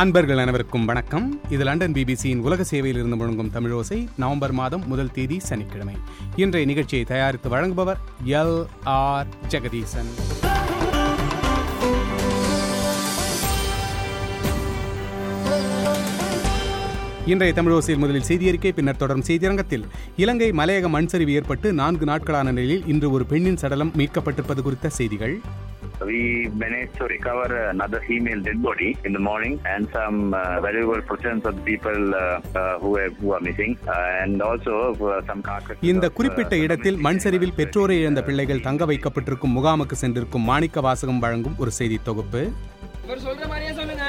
அன்பர்கள் அனைவருக்கும் வணக்கம் இது லண்டன் பிபிசியின் உலக சேவையில் இருந்து முழங்கும் தமிழோசை நவம்பர் மாதம் முதல் தேதி சனிக்கிழமை இன்றைய நிகழ்ச்சியை தயாரித்து வழங்குபவர் எல் ஆர் ஜெகதீசன் இன்றைய தமிழோசையில் முதலில் செய்தியறிக்கை பின்னர் தொடரும் செய்தியரங்கத்தில் இலங்கை மலையக மண் சரிவு ஏற்பட்டு நான்கு நாட்களான நிலையில் இன்று ஒரு பெண்ணின் சடலம் மீட்கப்பட்டிருப்பது குறித்த செய்திகள் We managed to recover another female dead body in the morning and some uh, valuable portions of the people uh, uh, who, are, who are missing uh, and also uh, some carcasses. இந்த of, குறிப்பிட்ட uh, இடத்தில் மண் சரிவில் பெற்றோரை இழந்த பிள்ளைகள் தங்க வைக்கப்பட்டிருக்கும் முகாமுக்கு சென்றிருக்கும் மாணிக்க வாசகம் வழங்கும் ஒரு செய்தி தொகுப்பு இவர் சொல்ற மாதிரியே சொல்லுங்க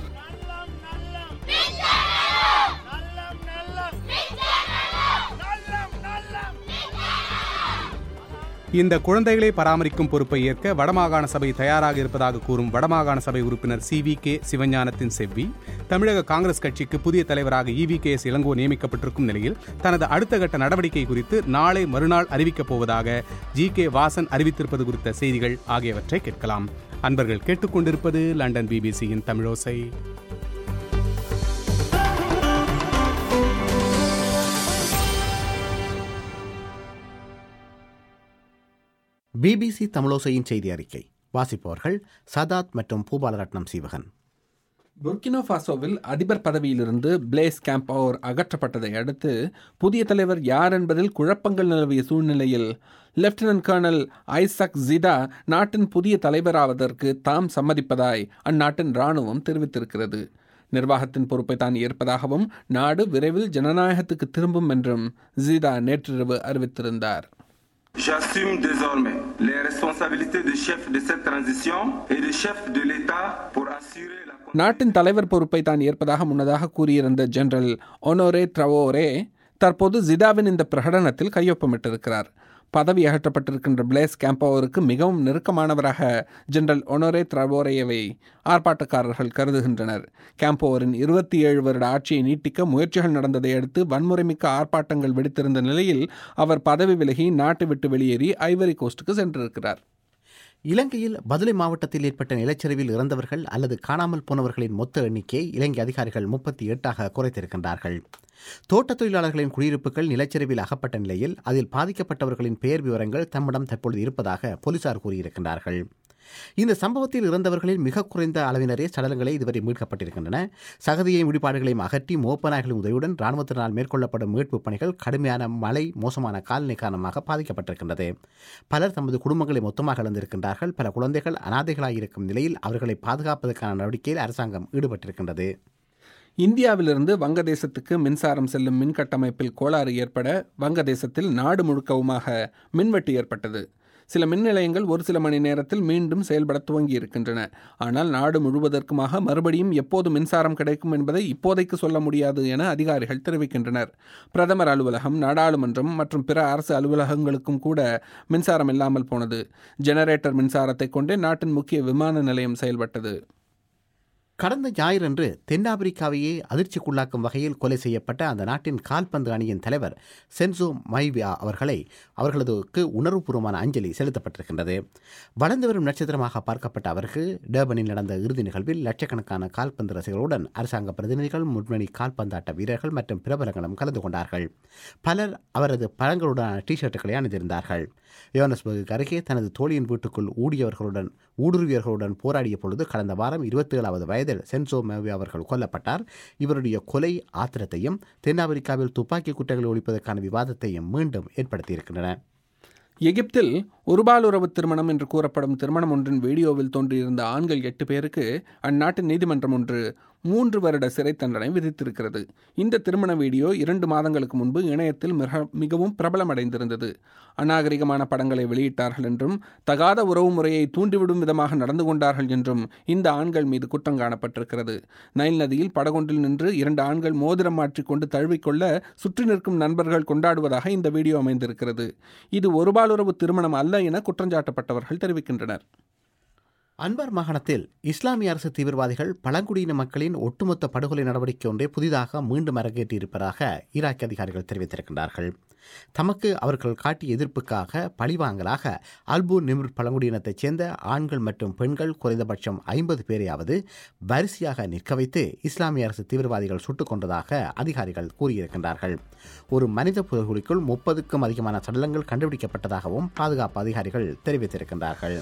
இந்த குழந்தைகளை பராமரிக்கும் பொறுப்பை ஏற்க வடமாகாண சபை தயாராக இருப்பதாக கூறும் வடமாகாண சபை உறுப்பினர் சி வி கே சிவஞானத்தின் செவ்வி தமிழக காங்கிரஸ் கட்சிக்கு புதிய தலைவராக E V K S Elango நியமிக்கப்பட்டிருக்கும் நிலையில் தனது அடுத்த கட்ட நடவடிக்கை குறித்து நாளை மறுநாள் அறிவிக்கப் போவதாக ஜி கே வாசன் அறிவித்திருப்பது குறித்த செய்திகள் ஆகியவற்றை கேட்கலாம் அன்பர்கள் கேட்டுக்கொண்டிருப்பது லண்டன் பிபிசியின் தமிழோசை பிபிசி தமிழோசையின் செய்தி அறிக்கை வாசிப்பவர்கள் சதாத் மற்றும் பூபாலரட்னம் சீவகன் புர்கினோ ஃபாசோவில் அதிபர் பதவியிலிருந்து பிளேஸ் கேம்பவர் அகற்றப்பட்டதை அடுத்து புதிய தலைவர் யார் என்பதில் குழப்பங்கள் நிலவிய சூழ்நிலையில் லெப்டினன்ட் கர்னல் ஐசக் ஜிடா நாட்டின் புதிய தலைவராவதற்கு தாம் சம்மதிப்பதாய் அந்நாட்டின் இராணுவம் தெரிவித்திருக்கிறது நிர்வாகத்தின் பொறுப்பை தான் ஏற்பதாகவும் நாடு விரைவில் ஜனநாயகத்துக்கு திரும்பும் என்றும் ஜிடா நேற்றிரவு அறிவித்திருந்தார் J'assume désormais les responsabilités de chef de cette transition et de chef de l'État pour assurer la நாட்டின் தலைவர் பொறுப்பை தான் ஏற்பதாக முன்னதாக கூறியிருந்த ஜெனரல் ஒனோரே ட்ரவோரே தற்போது ஜிடாவின் இந்த பிரகடனத்தில் கையொப்பமிட்டிருக்கிறார் பதவி அகற்றப்பட்டிருக்கின்ற பிளேஸ் கேம்பவருக்கு மிகவும் நெருக்கமானவராக ஜெனரல் ஒனோரே த்ரவோரேவை ஆர்ப்பாட்டக்காரர்கள் கருதுகின்றனர் கேம்போவரின் இருபத்தி ஏழு வருட ஆட்சியை நீட்டிக்க முயற்சிகள் நடந்ததை அடுத்து வன்முறைமிக்க ஆர்ப்பாட்டங்கள் வெடித்திருந்த நிலையில் அவர் பதவி விலகி நாட்டை விட்டு வெளியேறி ஐவரி கோஸ்டுக்கு சென்றிருக்கிறார் இலங்கையில் பதுளை மாவட்டத்தில் ஏற்பட்ட நிலச்சரிவில் இறந்தவர்கள் அல்லது காணாமல் போனவர்களின் மொத்த எண்ணிக்கை இலங்கை அதிகாரிகள் முப்பத்தி எட்டாக குறைத்திருக்கின்றார்கள் தோட்டத் தொழிலாளர்களின் குடியிருப்புகள் நிலச்சரிவில் அகப்பட்ட நிலையில் அதில் பாதிக்கப்பட்டவர்களின் பெயர் விவரங்கள் தம்மிடம் தற்பொழுது இருப்பதாக போலீசார் கூறியிருக்கின்றார்கள் இந்த சம்பவத்தில் இறந்தவர்களில் மிக குறைந்த அளவினரே சடலங்களை இதுவரை மீட்கப்பட்டிருக்கின்றன சகதியை முடிபாடுகளையும் அகற்றி மோப்பநாய்களின் உதவியுடன் ராணுவத்தினால் மேற்கொள்ளப்படும் மீட்புப் பணிகள் கடுமையான மழை மோசமான காலநிலை காரணமாக பாதிக்கப்பட்டிருக்கின்றது பலர் தமது குடும்பங்களை மொத்தமாக இழந்திருக்கின்றார்கள் பல குழந்தைகள் அனாதைகளாக இருக்கும் நிலையில் அவர்களை பாதுகாப்பதற்கான நடவடிக்கையில் அரசாங்கம் ஈடுபட்டிருக்கின்றது இந்தியாவிலிருந்து வங்கதேசத்துக்கு மின்சாரம் செல்லும் மின் கட்டமைப்பில் கோளாறு ஏற்பட வங்கதேசத்தில் நாடு முழுக்கவுமாக மின்வெட்டு ஏற்பட்டது சில மின் நிலையங்கள் ஒரு சில மணி நேரத்தில் மீண்டும் செயல்பட துவங்கி இருக்கின்றன ஆனால் நாடு முழுவதற்குமாக மறுபடியும் எப்போது மின்சாரம் கிடைக்கும் என்பதை இப்போதைக்கு சொல்ல முடியாது என அதிகாரிகள் தெரிவிக்கின்றனர் பிரதமர் அலுவலகம் நாடாளுமன்றம் மற்றும் பிற அரசு அலுவலகங்களுக்கும் கூட மின்சாரம் இல்லாமல் போனது ஜெனரேட்டர் மின்சாரத்தை கொண்டே நாட்டின் முக்கிய விமான நிலையம் செயல்பட்டது கடந்த ஞாயிறன்று தென்னாப்பிரிக்காவையே அதிர்ச்சிக்குள்ளாக்கும் வகையில் கொலை செய்யப்பட்ட அந்த நாட்டின் கால்பந்து அணியின் தலைவர் சென்சோ மைவியா அவர்களை அவர்களதுக்கு உணர்வுபூர்வமான அஞ்சலி செலுத்தப்பட்டிருக்கின்றது வளர்ந்து வரும் நட்சத்திரமாக பார்க்கப்பட்ட அவருக்கு டேபனில் நடந்த இறுதி நிகழ்வில் லட்சக்கணக்கான கால்பந்து ரசிகர்களுடன் அரசாங்க பிரதிநிதிகள் முன்னணி கால்பந்தாட்ட வீரர்கள் மற்றும் பிரபலங்களும் கலந்து கொண்டார்கள் பலர் அவரது பழங்களுடனான டி ஷர்ட்டுகளை அணிந்திருந்தார்கள் யோனஸ்பர்க் அருகே தனது தோழியின் வீட்டுக்குள் ஊடியவர்களுடன் ஊடுருவியவர்களுடன் போராடிய பொழுது கடந்த வாரம் இருபத்தி ஏழாவது வயதில் சென்சோ மேவி அவர்கள் கொல்லப்பட்டார் இவருடைய கொலை ஆத்திரத்தையும் தென்னாப்பிரிக்காவில் துப்பாக்கி குற்றங்களை ஒழிப்பதற்கான விவாதத்தையும் மீண்டும் ஏற்படுத்தியிருக்கின்றன எகிப்தில் ஒருபாலுறவு திருமணம் என்று கூறப்படும் திருமணம் ஒன்றின் வீடியோவில் தோன்றியிருந்த ஆண்கள் எட்டு பேருக்கு அந்நாட்டின் நீதிமன்றம் ஒன்று மூன்று வருட சிறை தண்டனை விதித்திருக்கிறது இந்த திருமண வீடியோ இரண்டு மாதங்களுக்கு முன்பு இணையத்தில் மிக மிகவும் பிரபலமடைந்திருந்தது அநாகரிகமான படங்களை வெளியிட்டார்கள் என்றும் தகாத உறவு முறையை தூண்டிவிடும் விதமாக நடந்து கொண்டார்கள் என்றும் இந்த ஆண்கள் மீது குற்றம் காணப்பட்டிருக்கிறது நைல் நதியில் படகொன்றில் நின்று இரண்டு ஆண்கள் மோதிரம் மாற்றிக்கொண்டு தழுவிக்கொள்ள சுற்றி நிற்கும் நண்பர்கள் கொண்டாடுவதாக இந்த வீடியோ அமைந்திருக்கிறது இது ஒருபாலுறவு திருமணம் அல்ல என குற்றஞ்சாட்டப்பட்டவர்கள் தெரிவிக்கின்றனர் அன்பார் மாகாணத்தில் இஸ்லாமிய அரசு தீவிரவாதிகள் பழங்குடியின மக்களின் ஒட்டுமொத்த படுகொலை நடவடிக்கை ஒன்றை புதிதாக மீண்டும் அரங்கேற்றியிருப்பதாக ஈராக் அதிகாரிகள் தெரிவித்திருக்கின்றார்கள் தமக்கு அவர்கள் காட்டிய எதிர்ப்புக்காக பழிவாங்கலாக அல்பூர் நிமிர் பழங்குடியினத்தைச் சேர்ந்த ஆண்கள் மற்றும் பெண்கள் குறைந்தபட்சம் ஐம்பது பேரையாவது வரிசையாக நிற்க வைத்து இஸ்லாமிய அரசு தீவிரவாதிகள் சுட்டுக் கொண்டதாக அதிகாரிகள் கூறியிருக்கின்றார்கள் ஒரு மனித புதகுழிக்குள் முப்பதுக்கும் அதிகமான சடலங்கள் கண்டுபிடிக்கப்பட்டதாகவும் பாதுகாப்பு அதிகாரிகள் தெரிவித்திருக்கின்றார்கள்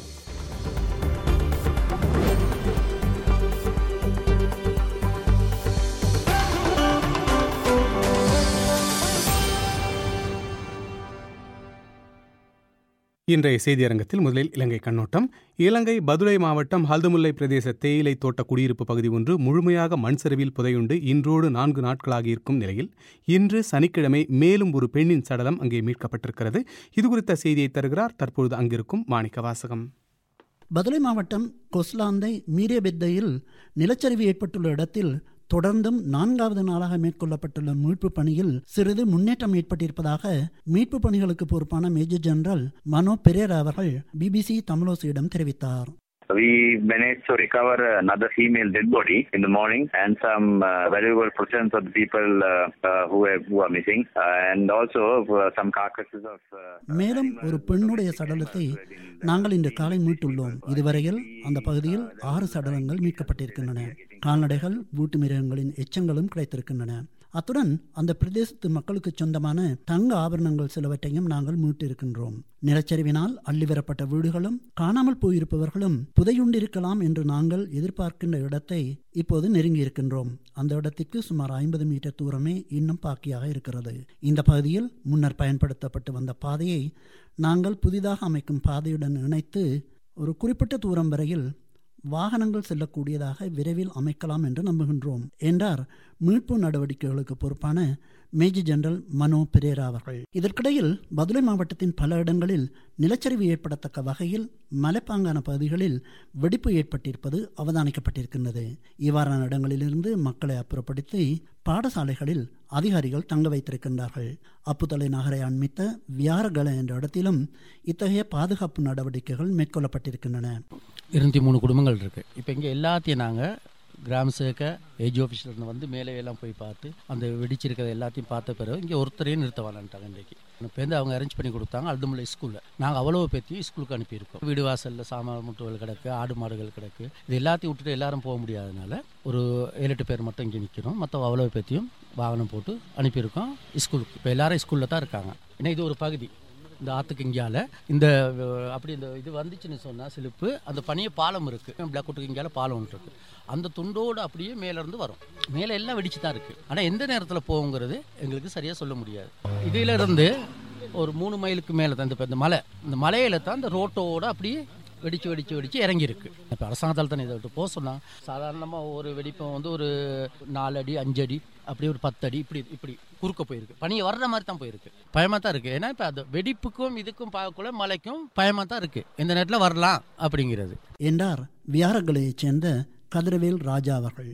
இன்றைய செய்தியரங்கத்தில் முதலில் இலங்கை கண்ணோட்டம் இலங்கை பதுளை மாவட்டம் ஹல்துமுல்லை பிரதேச தேயிலை தோட்ட குடியிருப்பு பகுதி ஒன்று முழுமையாக மண் சரிவில் புதையுண்டு இன்றோடு நான்கு நாட்களாகியிருக்கும் நிலையில் இன்று சனிக்கிழமை மேலும் ஒரு பெண்ணின் சடலம் அங்கே மீட்கப்பட்டிருக்கிறது இதுகுறித்த செய்தியை தருகிறார் தற்பொழுது அங்கிருக்கும் மாணிக்க வாசகம் பதுளை மாவட்டம் கொஸ்லாந்தை மீரியபெத்தையில் நிலச்சரிவு ஏற்பட்டுள்ள இடத்தில் தொடர்ந்தும் நான்காவது நாளாக மேற்கொள்ளப்பட்டுள்ள மீட்பு பணியில் சிறிது முன்னேற்றம் ஏற்பட்டிருப்பதாக மீட்பு பணிகளுக்கு பொறுப்பான மேஜர் ஜெனரல் மனோ பெரேரா அவர்கள் பிபிசி தமிழோசியிடம் தெரிவித்தார் We managed to recover another female dead body in the morning and some uh, valuable portions of the people uh, uh, who, have, who are missing uh, and also uh, some carcasses of uh, மேலும் ஒரு பெண்ணுடைய சடலத்தை நாங்கள் இன்று காலை மீட்டுள்ளோம் இதுவரையில் அந்த பகுதியில் ஆறு சடலங்கள் மீட்கப்பட்டிருக்கின்றன கால்நடைகள் வீட்டு மிருகங்களின் எச்சங்களும் கிடைத்திருக்கின்றன அத்துடன் அந்த பிரதேசத்து மக்களுக்கு சொந்தமான தங்க ஆபரணங்கள் சிலவற்றையும் நாங்கள் மீட்டிருக்கின்றோம் நிலச்சரிவினால் அள்ளிவரப்பட்ட வீடுகளும் காணாமல் போயிருப்பவர்களும் புதையுண்டிருக்கலாம் என்று நாங்கள் எதிர்பார்க்கின்ற இடத்தை இப்போது நெருங்கி இருக்கின்றோம் அந்த இடத்திற்கு சுமார் ஐம்பது மீட்டர் தூரமே இன்னும் பாக்கியாக இருக்கிறது இந்த பகுதியில் முன்னர் பயன்படுத்தப்பட்டு வந்த பாதையை நாங்கள் புதிதாக அமைக்கும் பாதையுடன் இணைத்து ஒரு குறிப்பிட்ட தூரம் வரையில் வாகனங்கள் செல்லக்கூடியதாக விரைவில் அமைக்கலாம் என்று நம்புகின்றோம் என்றார் மீட்பு நடவடிக்கைகளுக்கு பொறுப்பான மேஜர் ஜெனரல் மனோ பெரேரா அவர்கள் இதற்கிடையில் பதுளை மாவட்டத்தின் பல இடங்களில் நிலச்சரிவு ஏற்படத்தக்க வகையில் மலைப்பாங்கான பகுதிகளில் வெடிப்பு ஏற்பட்டிருப்பது அவதானிக்கப்பட்டிருக்கின்றது இவ்வாறான இடங்களிலிருந்து மக்களை அப்புறப்படுத்தி பாடசாலைகளில் அதிகாரிகள் தங்க வைத்திருக்கின்றார்கள் அப்புத்தலை நகரை அண்மித்த வியாரகல என்ற இடத்திலும் இத்தகைய பாதுகாப்பு நடவடிக்கைகள் மேற்கொள்ளப்பட்டிருக்கின்றன இருநூத்தி மூணு குடும்பங்கள் இருக்கு இப்போ இங்கே எல்லாத்தையும் நாங்கள் கிராம சேக்க ஏஜ் ஆஃபீஸில் வந்து மேலே எல்லாம் போய் பார்த்து அந்த வெடிச்சிருக்கிறத எல்லாத்தையும் பார்த்த பிறகு இங்கே ஒருத்தரையும் நிறுத்த வரலான்ட்டாங்க இன்றைக்கு இப்போ வந்து அவங்க அரேஞ்ச் பண்ணி கொடுத்தாங்க அல்துமலை ஸ்கூலில் நாங்கள் அவ்வளோ பேத்தையும் ஸ்கூலுக்கு அனுப்பியிருக்கோம் வீடு வாசலில் சாமான் முட்டுகள் கிடக்கு ஆடு மாடுகள் கிடக்கு இது எல்லாத்தையும் விட்டுட்டு எல்லாரும் போக முடியாதனால ஒரு ஏழு எட்டு பேர் மட்டும் இங்கே நிற்கிறோம் மற்ற அவ்வளோ பேத்தையும் வாகனம் போட்டு அனுப்பியிருக்கோம் ஸ்கூலுக்கு இப்போ எல்லாரும் ஸ்கூலில் தான் இருக்காங்க ஏன்னா இது ஒரு பகுதி இந்த ஆற்றுக்கு இங்கால இந்த அஹ், அப்படி இந்த இது வந்துச்சுன்னு சொன்னால் சிலிப்பு அந்த பனிய பாலம் இருக்குது பிளாக்கோட்டுக்கு இங்கால பாலம் ஒன்று இருக்குது அந்த துண்டோடு அப்படியே மேலேருந்து வரும் மேலே எல்லாம் வெடிச்சு தான் இருக்குது ஆனால் எந்த நேரத்தில் போகுங்கிறது எங்களுக்கு சரியாக சொல்ல முடியாது இதில் இருந்து ஒரு மூணு மைலுக்கு மேலே தான் இந்த இப்ப இந்த மலை இந்த மலையில தான் இந்த ரோட்டோட அப்படியே வெடிச்சு வெடிச்சு வெடிச்சு இறங்கியிருக்கு இப்போ அரசாங்கத்தால் தானே இதை விட்டு போக சொன்னாங்க சாதாரணமாக ஒரு வெடிப்பம் வந்து ஒரு நாலு அடி அஞ்சு அடி அப்படி ஒரு பத்து அடி இப்படி இப்படி குறுக்க போயிருக்கு பனியை வர்ற மாதிரி தான் போயிருக்கு பயமாக தான் இருக்குது ஏன்னா இப்போ அது வெடிப்புக்கும் இதுக்கும் பார்க்கக்குள்ள மலைக்கும் பயமாக தான் இருக்குது இந்த நேரத்தில் வரலாம் அப்படிங்கிறது என்றார் வியாரகலையைச் சேர்ந்த கதிரவேல் ராஜா அவர்கள்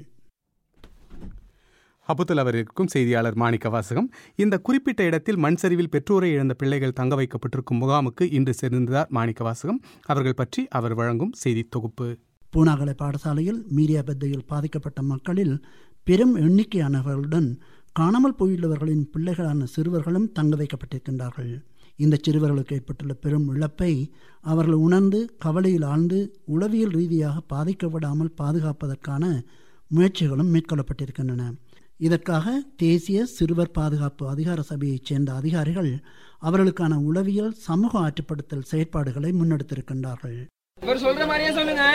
அப்புத்தல் அவருக்கும் செய்தியாளர் மாணிக்க வாசகம் இந்த குறிப்பிட்ட இடத்தில் மண் சரிவில் பெற்றோரை இழந்த பிள்ளைகள் தங்க வைக்கப்பட்டிருக்கும் முகாமுக்கு இன்று சேர்ந்தார் மாணிக்க வாசகம் அவர்கள் பற்றி அவர் வழங்கும் செய்தி தொகுப்பு பூனாகலை பாடசாலையில் மீரியாபெத்தையில் பாதிக்கப்பட்ட மக்களில் பெரும் எண்ணிக்கையானவர்களுடன் காணாமல் போயுள்ளவர்களின் பிள்ளைகளான சிறுவர்களும் தங்க வைக்கப்பட்டிருக்கின்றார்கள் இந்த சிறுவர்களுக்கு ஏற்பட்டுள்ள பெரும் இழப்பை அவர்கள் உணர்ந்து கவலையில் ஆழ்ந்து உளவியல் ரீதியாக பாதிக்க விடாமல் பாதுகாப்பதற்கான முயற்சிகளும் மேற்கொள்ளப்பட்டிருக்கின்றன இதற்காக தேசிய சிறுவர் பாதுகாப்பு அதிகார சபையைச் சேர்ந்த அதிகாரிகள் அவர்களுக்கான உளவியல் சமூக ஆற்றுப்படுத்தல் செயற்பாடுகளை முன்னெடுத்திருக்கின்றார்கள் இவர் சொல்ற மாதிரியே சொல்லுங்க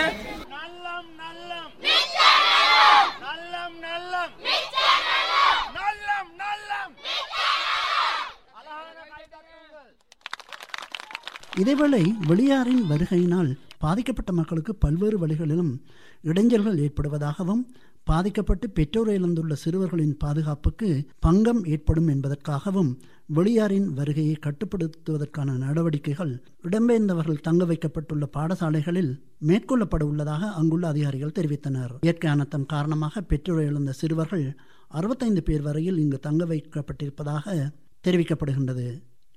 இதேவேளை வெளியாரின் வருகையினால் பாதிக்கப்பட்ட மக்களுக்கு பல்வேறு வழிகளிலும் இடைஞ்சல்கள் ஏற்படுவதாகவும் பாதிக்கப்பட்டு பெற்றோர் இழந்துள்ள சிறுவர்களின் பாதுகாப்புக்கு பங்கம் ஏற்படும் என்பதற்காகவும் வெளியாரின் வருகையை கட்டுப்படுத்துவதற்கான நடவடிக்கைகள் இடம்பெயர்ந்தவர்கள் தங்க வைக்கப்பட்டுள்ள பாடசாலைகளில் மேற்கொள்ளப்பட உள்ளதாக அங்குள்ள அதிகாரிகள் தெரிவித்தனர் இயற்கை அனர்த்தம் காரணமாக பெற்றோர் இழந்த சிறுவர்கள் அறுபத்தைந்து பேர் வரையில் இங்கு தங்க வைக்கப்பட்டிருப்பதாக தெரிவிக்கப்படுகின்றது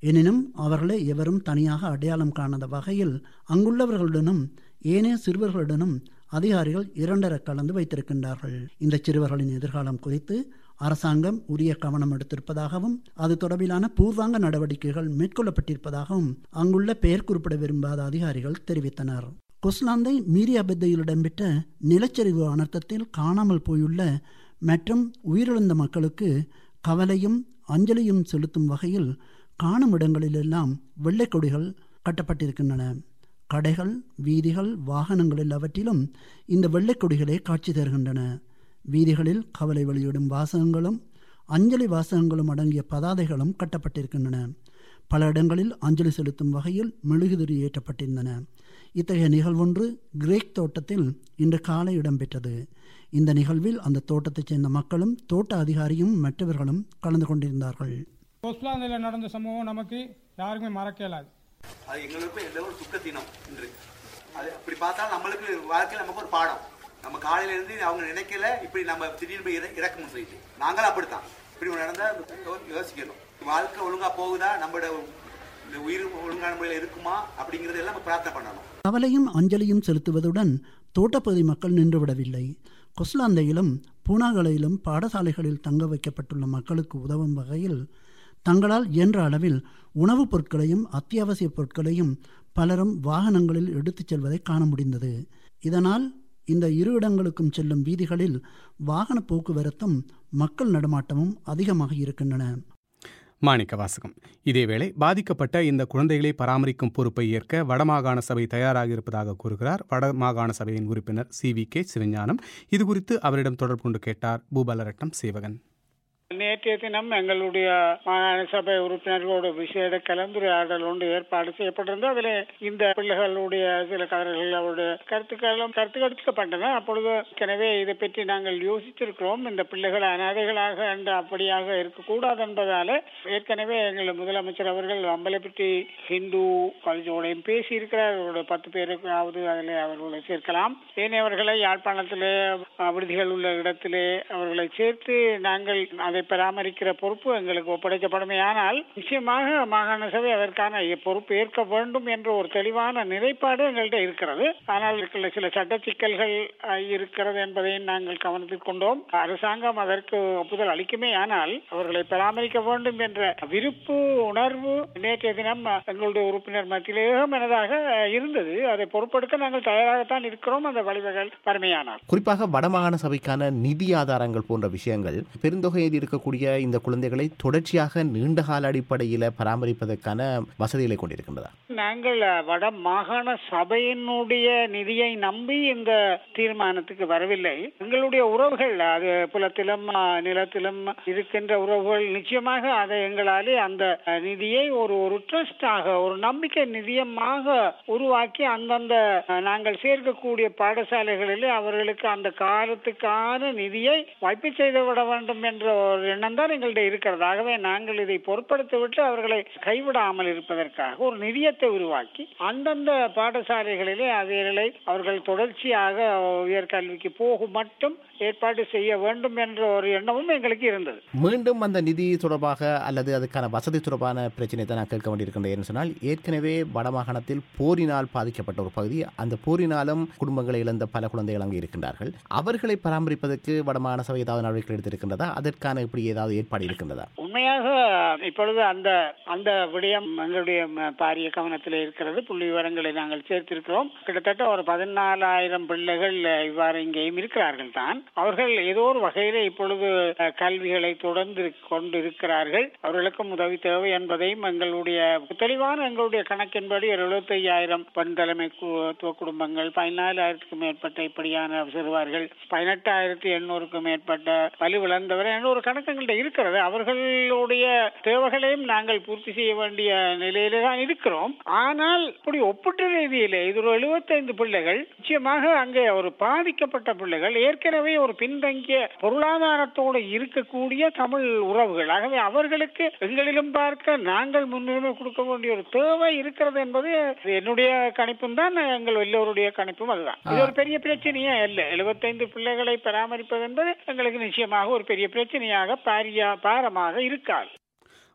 எனினும் அவர்களை எவரும் தனியாக அடையாளம் காணாத வகையில் அங்குள்ளவர்களுடனும் ஏனைய சிறுவர்களுடனும் அதிகாரிகள் இரண்டர கலந்து வைத்திருக்கின்றார்கள் இந்த சிறுவர்களின் எதிர்காலம் குறித்து அரசாங்கம் உரிய கவனம் எடுத்திருப்பதாகவும் அது தொடர்பிலான பூர்வாங்க நடவடிக்கைகள் மேற்கொள்ளப்பட்டிருப்பதாகவும் அங்குள்ள பெயர் குறிப்பிட விரும்பாத அதிகாரிகள் தெரிவித்தனர் கொஸ்லாந்தை மீரியாபெத்தையில் இடம்பெற்ற நிலச்சரிவு அனர்த்தத்தில் காணாமல் போயுள்ள மற்றும் உயிரிழந்த மக்களுக்கு கவலையும் அஞ்சலியும் செலுத்தும் வகையில் காணும் இடங்களிலெல்லாம் வெள்ளைக் கொடிகள் கட்டப்பட்டிருக்கின்றன கடைகள் வீதிகள் வாகனங்கள் எல்லாவற்றிலும் இந்த வெள்ளைக் கொடிகளே காட்சி தருகின்றன வீதிகளில் கவலை வெளியிடும் வாசகங்களும் அஞ்சலி வாசகங்களும் அடங்கிய பதாதைகளும் கட்டப்பட்டிருக்கின்றன பல இடங்களில் அஞ்சலி செலுத்தும் வகையில் மெழுகுதிரி ஏற்றப்பட்டிருந்தன இத்தகைய நிகழ்வொன்று கிரேக் தோட்டத்தில் இன்று காலை இடம்பெற்றது இந்த நிகழ்வில் அந்த தோட்டத்தைச் சேர்ந்த மக்களும் தோட்ட அதிகாரியும் மற்றவர்களும் கலந்து கொண்டிருந்தார்கள் கொஸ்லாந்தில் நடந்த சம்பவம் நமக்கு யாருக்குமே மறக்க இயலாது அது எங்களுக்கு எந்த ஒரு துக்க தினம் இன்று அது அப்படி பார்த்தா நம்மளுக்கு வாழ்க்கையில் நமக்கு ஒரு பாடம் நம்ம காலையில இருந்து அவங்க நினைக்கல இப்படி நம்ம திடீர்னு போய் இற- இறக்கணும் சொல்லிட்டு நாங்களும் அப்படித்தான் இப்படி ஒண்ணு நடந்தா யோ- யோசிக்கணும் வாழ்க்கை ஒழுங்கா போகுதா நம்மளோட இந்த உயிர் ஒழுங்கான முறையில் இருக்குமா அப்படிங்கறது எல்லாம் நம்ம பிரார்த்தனை பண்ணணும் கவலையும் அஞ்சலியும் செலுத்துவதுடன் தோட்டப்பகுதி மக்கள் நின்றுவிடவில்லை கொஸ்லாந்தையிலும் பூனாகலையிலும் பாடசாலைகளில் தங்க வைக்கப்பட்டுள்ள மக்களுக்கு உதவும் வகையில் தங்களால் இயன்ற அளவில் உணவுப் பொருட்களையும் அத்தியாவசிய பொருட்களையும் பலரும் வாகனங்களில் எடுத்துச் செல்வதை காண முடிந்தது இதனால் இந்த இரு இடங்களுக்கும் செல்லும் வீதிகளில் வாகன போக்குவரத்தும் மக்கள் நடமாட்டமும் அதிகமாக இருக்கின்றன மாணிக்க வாசகம் இதேவேளை பாதிக்கப்பட்ட இந்த குழந்தைகளை பராமரிக்கும் பொறுப்பை ஏற்க வடமாகாண சபை தயாராக இருப்பதாக கூறுகிறார் வடமாகாண சபையின் உறுப்பினர் சி வி கே சிவஞானம் இதுகுறித்து அவரிடம் தொடர்பு கொண்டு கேட்டார் பூபாலரட்னம் சேவகன் நேற்றைய தினம் எங்களுடைய மாகாண சபை உறுப்பினர்களோடு விசேட கலந்துரையாடல் ஒன்று ஏற்பாடு செய்யப்பட்டிருந்தது அதில் இந்த பிள்ளைகளுடைய சில கதர்கள் அவருடைய கருத்துக்களும் கருத்து எடுக்கப்பட்டன அப்பொழுது எனவே இதை பற்றி நாங்கள் யோசித்திருக்கிறோம் இந்த பிள்ளைகள் அனாதைகளாக என்று அப்படியாக இருக்கக்கூடாது என்பதால ஏற்கனவே எங்கள் முதலமைச்சர் அவர்கள் அம்பலப்பட்டி ஹிந்து காலேஜோடையும் பேசி இருக்கிறார் அவருடைய பத்து பேருக்காவது அதில் அவர்களை சேர்க்கலாம் ஏனையவர்களை யாழ்ப்பாணத்திலே அஹ், விடுதிகள் உள்ள இடத்திலே அவர்களை சேர்த்து நாங்கள் அதை பராமரிக்கிற பொறுப்பு எங்களுக்கு ஒப்படைக்கப்படுமையானால் நிச்சயமாக மாகாண சபை அதற்கான பொறுப்பு ஏற்க வேண்டும் என்ற ஒரு தெளிவான நிலைப்பாடு எங்கள்கிட்ட இருக்கிறது ஆனால் இருக்கிற சில சட்ட சிக்கல்கள் அஹ், இருக்கிறது என்பதையும் நாங்கள் கவனத்தில் கொண்டோம் அரசாங்கம் அதற்கு ஒப்புதல் அளிக்குமே ஆனால் அவர்களை பராமரிக்க வேண்டும் என்ற விருப்பு உணர்வு நேற்றைய தினம் அஹ், எங்களுடைய உறுப்பினர் மத்தியில் ஏகமனதாக அஹ், இருந்தது அதை பொறுப்பெடுக்க நாங்கள் தயாராகத்தான் இருக்கிறோம் அந்த வழிவகைகள் வறுமையானால் குறிப்பாக வடமாகாண சபைக்கான நிதி ஆதாரங்கள் போன்ற விஷயங்கள் பெருந்தொகையில் இருக்கக்கூடிய இந்த குழந்தைகளை தொடர்ச்சியாக நீண்டகால அடிப்படையில் பராமரிப்பதற்கான வசதிகளை கொண்டிருக்கின்றதா நாங்கள் அஹ், வட மாகாண சபையினுடைய நிதியை நம்பி இந்த தீர்மானத்துக்கு வரவில்லை எங்களுடைய உறவுகள் அது புலத்திலும் அஹ், நிலத்திலும் இருக்கின்ற உறவுகள் நிச்சயமாக அதை எங்களாலே அந்த அஹ், நிதியை ஒரு ஒரு ட்ரஸ்டாக ஒரு நம்பிக்கை நிதியமாக உருவாக்கி அந்தந்த அஹ், நாங்கள் சேர்க்கக்கூடிய பாடசாலைகளிலே அவர்களுக்கு அந்த காலத்துக்கான நிதியை வாய்ப்பு செய்து விட வேண்டும் என்ற ஒரு எண்ணம் தான் எங்கள்கிட்ட இருக்கிறது ஆகவே நாங்கள் இதை பொருட்படுத்தி விட்டு அவர்களை கைவிடாமல் இருப்பதற்காக ஒரு நிதியத்தை உருவாக்கி அந்தந்த பாடசாலைகளிலே அவைகளை அவர்கள் தொடர்ச்சியாக உயர்கல்விக்கு போகும் மட்டும் ஏற்பாடு செய்ய வேண்டும் என்ற ஒரு எண்ணமும் எங்களுக்கு இருந்தது மீண்டும் அந்த நிதி தொடர்பாக அல்லது அதுக்கான வசதி தொடர்பான பிரச்சனை தான் நான் கேட்க வேண்டியிருக்கின்றேன் சொன்னால் ஏற்கனவே வடமாகாணத்தில் போரினால் பாதிக்கப்பட்ட ஒரு பகுதி அந்த போரினாலும் குடும்பங்களை இழந்த பல குழந்தைகள் அங்கே இருக்கின்றார்கள் அவர்களை பராமரிப்பதற்கு வடமாகாண சபை ஏதாவது நடவடிக்கை எடுத்திருக்கின்றதா அதற்கான இப்படி ஏதாவது ஏற்பாடு இருக்கின்றதா உண்மையாக இப்பொழுது அந்த அந்த விடயம் எங்களுடைய ம- பாரிய கவனத்தில் இருக்கிறது புள்ளி விவரங்களை நாங்கள் சேர்த்திருக்கிறோம் கிட்டத்தட்ட ஒரு பதினாலாயிரம் பிள்ளைகள் அஹ், இவ்வாறு இங்கேயும் இருக்கிறார்கள் தான் அவர்கள் ஏதோ ஒரு வகையில இப்பொழுது அஹ், கல்விகளை தொடர்ந்து கொண்டு இருக்கிறார்கள் அவர்களுக்கும் உதவி தேவை என்பதையும் எங்களுடைய தெளிவான எங்களுடைய கணக்கின்படி ஒரு எழுபத்தி ஐயாயிரம் பெண் தலைமை கு- குடும்பங்கள் பதினாலாயிரத்துக்கும் மேற்பட்ட இப்படியான சிறுவர்கள் பதினெட்டாயிரத்தி எண்ணூறுக்கும் மேற்பட்ட வலுவிழந்தவர் என்ற ஒரு கணக்கு எங்கள்கிட்ட இருக்கிறது அவர்களுடைய தேவைகளையும் நாங்கள் பூர்த்தி செய்ய வேண்டிய நிலையில தான் இருக்கிறோம் ஆனால் இப்படி ஒப்பிட்ட ரீதியிலே இது ஒரு எழுபத்தைந்து பிள்ளைகள் நிச்சயமாக அங்கே ஒரு பாதிக்கப்பட்ட பிள்ளைகள் ஏற்கனவே ஒரு பின்தங்கிய பொருளாதாரத்தோடு இருக்கக்கூடிய தமிழ் உறவுகள் ஆகவே அவர்களுக்கு எங்களிலும் பார்க்க நாங்கள் முன்னுரிமை கொடுக்க வேண்டிய ஒரு தேவை இருக்கிறது என்பது என்னுடைய கணிப்பும் தான் எங்கள் எல்லோருடைய கணிப்பும் அதுதான் இது ஒரு பெரிய பிரச்சனையே இல்லை எழுபத்தைந்து பிள்ளைகளை பராமரிப்பது என்பது எங்களுக்கு நிச்சயமாக ஒரு பெரிய பிரச்சனையாக பாரியா பாரமாக இருக்காது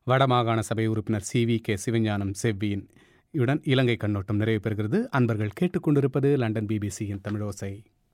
வடமாகாண சபை உறுப்பினர் சி வி கே சிவஞானம் செவ்வியின் இவுடன் இலங்கை கண்ணோட்டம் நிறைவு பெறுகிறது அன்பர்கள் கேட்டுக்கொண்டிருப்பது லண்டன் பிபிசியின் தமிழோசை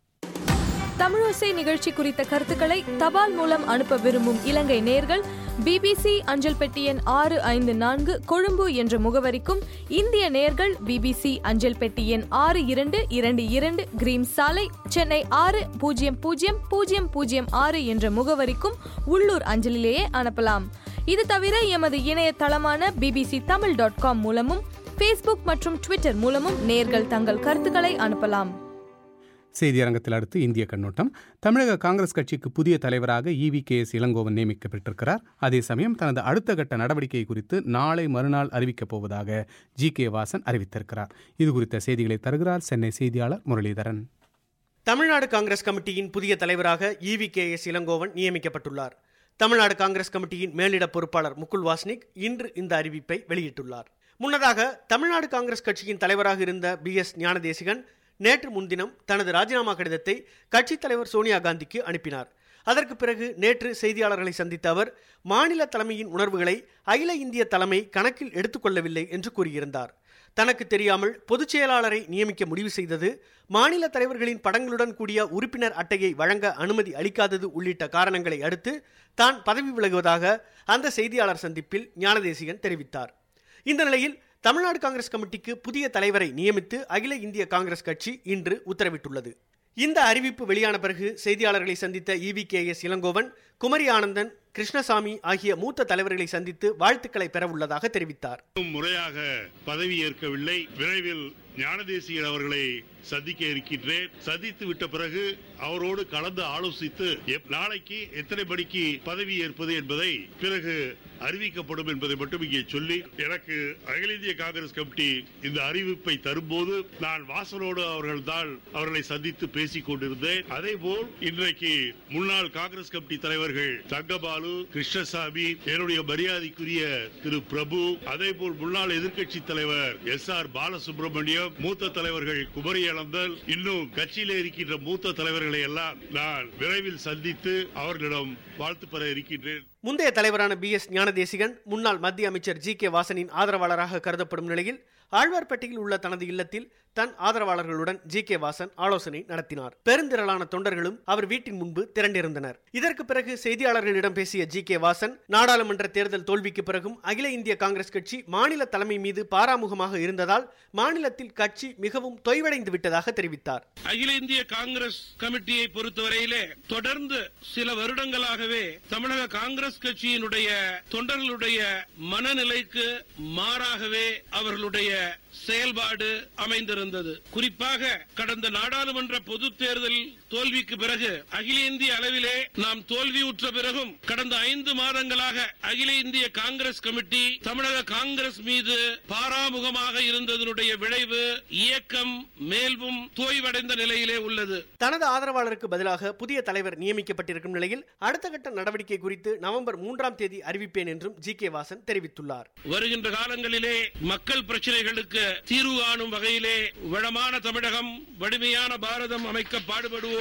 தமிழோசை நிகழ்ச்சி குறித்த கருத்துக்களை தபால் மூலம் அனுப்ப விரும்பும் இலங்கை நேர்கள் பிபிசி அஞ்சல் பெட்டி எண் ஆறு ஐந்து நான்கு கொழும்பு என்ற முகவரிக்கும் இந்திய நேர்கள் பிபிசி அஞ்சல் பெட்டி எண் ஆறு இரண்டு இரண்டு இரண்டு கிரீம் சாலை சென்னை ஆறு பூஜ்ஜியம் பூஜ்ஜியம் பூஜ்ஜியம் பூஜ்ஜியம் ஆறு என்ற முகவரிக்கும் உள்ளூர் அஞ்சலிலேயே அனுப்பலாம் இது தவிர எமது இணையதளமான பிபிசி தமிழ் டாட் காம் மூலமும் ஃபேஸ்புக் மற்றும் ட்விட்டர் மூலமும் நேர்கள் தங்கள் கருத்துக்களை அனுப்பலாம் செய்தியரங்கத்தில் அடுத்து இந்திய கண்ணோட்டம் தமிழக காங்கிரஸ் கட்சிக்கு புதிய தலைவராக இவி கே எஸ் இளங்கோவன் நியமிக்கப்பட்டிருக்கிறார் அதே சமயம் தனது அடுத்த கட்ட நடவடிக்கை குறித்து நாளை மறுநாள் அறிவிக்கப் போவதாக ஜி கே வாசன் அறிவித்திருக்கிறார் இது குறித்த செய்திகளை தருகிறார் சென்னை செய்தியாளர் முரளிதரன் தமிழ்நாடு காங்கிரஸ் கமிட்டியின் புதிய தலைவராக இவி கே எஸ் இளங்கோவன் நியமிக்கப்பட்டுள்ளார் தமிழ்நாடு காங்கிரஸ் கமிட்டியின் மேலிட பொறுப்பாளர் முகுல் வாஸ்னிக் இன்று இந்த அறிவிப்பை வெளியிட்டுள்ளார் முன்னதாக தமிழ்நாடு காங்கிரஸ் கட்சியின் தலைவராக இருந்த பி எஸ் ஞானதேசிகன் நேற்று முன்தினம் தனது ராஜினாமா கடிதத்தை கட்சித் தலைவர் சோனியா காந்திக்கு அனுப்பினார் அதற்கு பிறகு நேற்று செய்தியாளர்களை சந்தித்த அவர் மாநில தலைமையின் உணர்வுகளை அகில இந்திய தலைமை கணக்கில் எடுத்துக்கொள்ளவில்லை என்று கூறியிருந்தார் தனக்கு தெரியாமல் பொதுச் செயலாளரை நியமிக்க முடிவு செய்தது மாநில தலைவர்களின் படங்களுடன் கூடிய உறுப்பினர் அட்டையை வழங்க அனுமதி அளிக்காதது உள்ளிட்ட காரணங்களை அடுத்து தான் பதவி விலகுவதாக அந்த செய்தியாளர் சந்திப்பில் ஞானதேசிகன் தெரிவித்தார் இந்த நிலையில் தமிழ்நாடு காங்கிரஸ் கமிட்டிக்கு புதிய தலைவரை நியமித்து அகில இந்திய காங்கிரஸ் கட்சி இன்று உத்தரவிட்டுள்ளது இந்த அறிவிப்பு வெளியான பிறகு செய்தியாளர்களை சந்தித்த E V K S Elangovan Kumari Ananthan Krishnasamy ஆகிய மூத்த தலைவர்களை சந்தித்து வாழ்த்துக்களை பெற உள்ளதாக தெரிவித்தார் முறையாக பதவி ஏற்கவில்லை விரைவில் ஞானதேசியர் அவர்களை சந்திக்க இருக்கின்றேன் சந்தித்து விட்ட பிறகு அவரோடு கலந்து ஆலோசித்து நாளைக்கு எத்தனை மணிக்கு பதவி ஏற்பது என்பதை பிறகு அறிவிக்கப்படும் என்பதை மட்டும் இங்கே சொல்லி எனக்கு அகில இந்திய காங்கிரஸ் கமிட்டி இந்த அறிவிப்பை தரும்போது நான் வாசனோடு அவர்கள் தான் அவர்களை சந்தித்து பேசிக் கொண்டிருந்தேன் அதே போல் இன்றைக்கு முன்னாள் காங்கிரஸ் கமிட்டி தலைவர்கள் தங்கபாலு கிருஷ்ணசாமி என்னுடைய மரியாதைக்குரிய திரு பிரபு அதே போல் முன்னாள் எதிர்க்கட்சி தலைவர் எஸ் ஆர் பாலசுப்ரமணியம் மூத்த தலைவர்கள் குமரி அனந்தல் இன்னும் கட்சியிலே இருக்கின்ற மூத்த தலைவர்களை எல்லாம் நான் விரைவில் சந்தித்து அவர்களிடம் வாழ்த்து பெற இருக்கின்றேன் முந்தைய தலைவரான பி எஸ் ஞானதேசிகன் முன்னாள் மத்திய அமைச்சர் ஜி கே வாசனின் ஆதரவாளராக கருதப்படும் நிலையில் ஆழ்வார்பேட்டையில் உள்ள தனது இல்லத்தில் தன் ஆதரவாளர்களுடன் ஜி கே வாசன் ஆலோசனை நடத்தினார் பெருந்திரளான தொண்டர்களும் அவர் வீட்டின் முன்பு திரண்டிருந்தனர் இதற்கு பிறகு செய்தியாளர்களிடம் பேசிய ஜி கே வாசன் நாடாளுமன்ற தேர்தல் தோல்விக்கு பிறகும் அகில இந்திய காங்கிரஸ் கட்சி மாநில தலைமை மீது பாராமுகமாக இருந்ததால் மாநிலத்தில் கட்சி மிகவும் தொய்வடைந்து விட்டதாக தெரிவித்தார் அகில இந்திய காங்கிரஸ் கமிட்டியை பொறுத்தவரையிலே தொடர்ந்து சில வருடங்களாகவே தமிழக காங்கிரஸ் கட்சியினுடைய தொண்டர்களுடைய மனநிலைக்கு மாறாகவே அவர்களுடைய செயல்பாடு அமைந்திருந்தது குறிப்பாக கடந்த நாடாளுமன்ற பொது தேர்தல் தோல்விக்கு பிறகு அகில இந்திய அளவிலே நாம் தோல்வியுற்ற பிறகும் கடந்த ஐந்து மாதங்களாக அகில இந்திய காங்கிரஸ் கமிட்டி தமிழக காங்கிரஸ் மீது பாராமுகமாக இருந்ததனுடைய விளைவு இயக்கம் மேல்வும் தோய்வடைந்த நிலையிலே உள்ளது தனது ஆதரவாளருக்கு பதிலாக புதிய தலைவர் நியமிக்கப்பட்டிருக்கும் நிலையில் அடுத்த கட்ட நடவடிக்கை குறித்து நவம்பர் மூன்றாம் தேதி அறிவிப்பேன் என்றும் ஜி கே வாசன் தெரிவித்துள்ளார் வருகின்ற காலங்களிலே மக்கள் பிரச்சனைகளுக்கு தீர்வு காணும் வகையிலே வளமான தமிழகம் வலிமையான பாரதம் அமைக்க பாடுபடுவோம்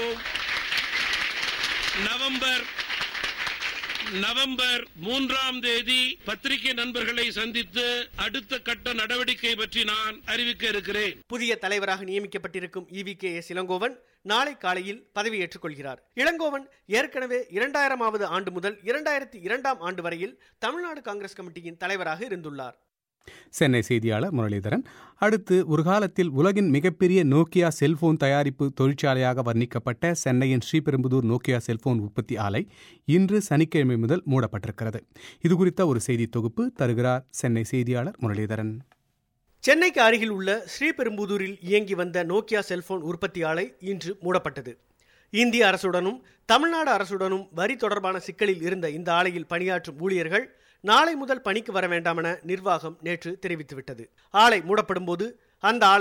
நவம்பர் நவம்பர் மூன்றாம் தேதி பத்திரிகை நண்பர்களை சந்தித்து அடுத்த கட்ட நடவடிக்கை பற்றி நான் அறிவிக்க இருக்கிறேன் புதிய தலைவராக நியமிக்கப்பட்டிருக்கும் இவி கே எஸ் இளங்கோவன் நாளை காலையில் பதவியேற்றுக் கொள்கிறார் இளங்கோவன் ஏற்கனவே இரண்டாயிரமாவது ஆண்டு முதல் இரண்டாயிரத்தி இரண்டாம் ஆண்டு வரையில் தமிழ்நாடு காங்கிரஸ் கமிட்டியின் தலைவராக இருந்துள்ளார் சென்னை செய்தியாளர் முரளிதரன் அடுத்து ஒரு காலத்தில் உலகின் மிகப்பெரிய நோக்கியா செல்போன் தயாரிப்பு தொழிற்சாலையாக வர்ணிக்கப்பட்ட சென்னையின் ஸ்ரீபெரும்புதூர் நோக்கியா செல்போன் உற்பத்தி ஆலை இன்று சனிக்கிழமை முதல் மூடப்பட்டிருக்கிறது இது குறித்த ஒரு செய்தி தொகுப்பு தருகிறார் சென்னை செய்தியாளர் முரளிதரன் சென்னைக்கு அருகில் உள்ள ஸ்ரீபெரும்புதூரில் இயங்கி வந்த நோக்கியா செல்போன் உற்பத்தி ஆலை இன்று மூடப்பட்டது இந்திய அரசுடனும் தமிழ்நாடு அரசுடனும் வரி தொடர்பான சிக்கலில் இருந்த இந்த ஆலையில் பணியாற்றும் ஊழியர்கள் நாளை முதல் பணிக்கு வர வேண்டாம் என நிர்வாகம் நேற்று தெரிவித்துவிட்டது ஆலை மூடப்படும் போது அந்த ஆலையில்